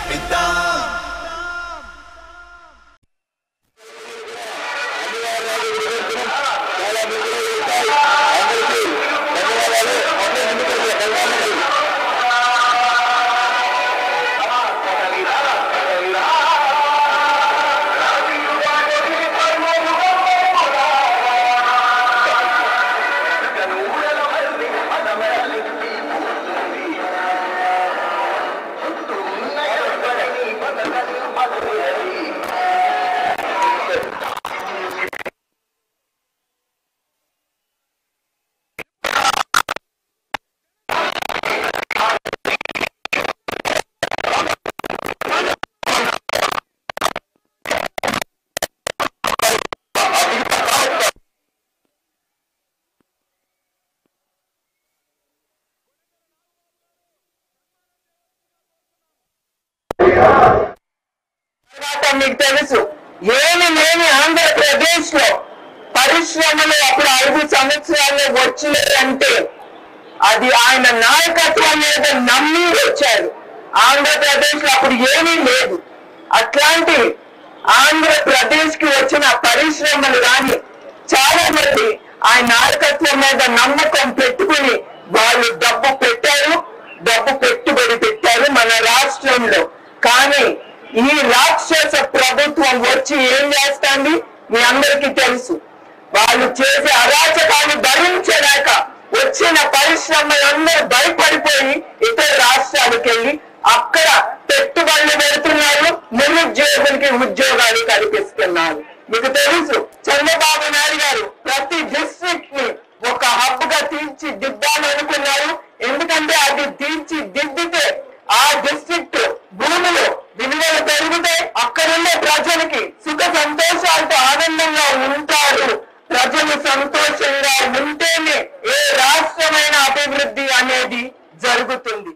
ఇద్దాం తర్వాత మీకు తెలుసు ఏమి లేని ఆంధ్రప్రదేశ్ లో పరిశ్రమలు అప్పుడు ఐదు సంవత్సరాల్లో వచ్చినాయంటే అది ఆయన నాయకత్వం మీద నమ్మి వచ్చారు ఆంధ్రప్రదేశ్ లో అప్పుడు ఏమీ లేదు అట్లాంటి ఆంధ్రప్రదేశ్ కి వచ్చిన పరిశ్రమలు కానీ చాలా మంది ఆయన నాయకత్వం మీద నమ్మకం పెట్టుకుని వాళ్ళు డబ్బు పెట్టారు డబ్బు పెట్టుబడి పెట్టారు మన రాష్ట్రంలో కానీ ఈ రాక్షస ప్రభుత్వం వచ్చి ఏం చేస్తాంది మీ అందరికీ తెలుసు వాళ్ళు చేసే అరాచకాన్ని భరించలేక వచ్చిన పరిశ్రమలందరూ భయపడిపోయి ఇతర రాష్ట్రాలకు వెళ్ళి అక్కడ పెట్టుబడులు పెడుతున్నారు నిరుద్యోగులకి ఉద్యోగాలు కల్పిస్తున్నారు మీకు తెలుసు చంద్రబాబు నాయుడు గారు ప్రతి డిస్ట్రిక్ట్ ని ఒక హబ్ గా తీర్చి దిద్దాలనుకున్నారు ఎందుకంటే అది తీర్చి దిద్దితే ఆ డిస్ట్రిక్ట్ భూములు విలువలు పెరిగితే అక్కడుండే ప్రజలకి సుఖ సంతోషాలతో ఆనందంగా ఉంటారు ప్రజలు సంతోషంగా ఉంటేనే ఏ రాష్ట్రమైన అభివృద్ధి అనేది జరుగుతుంది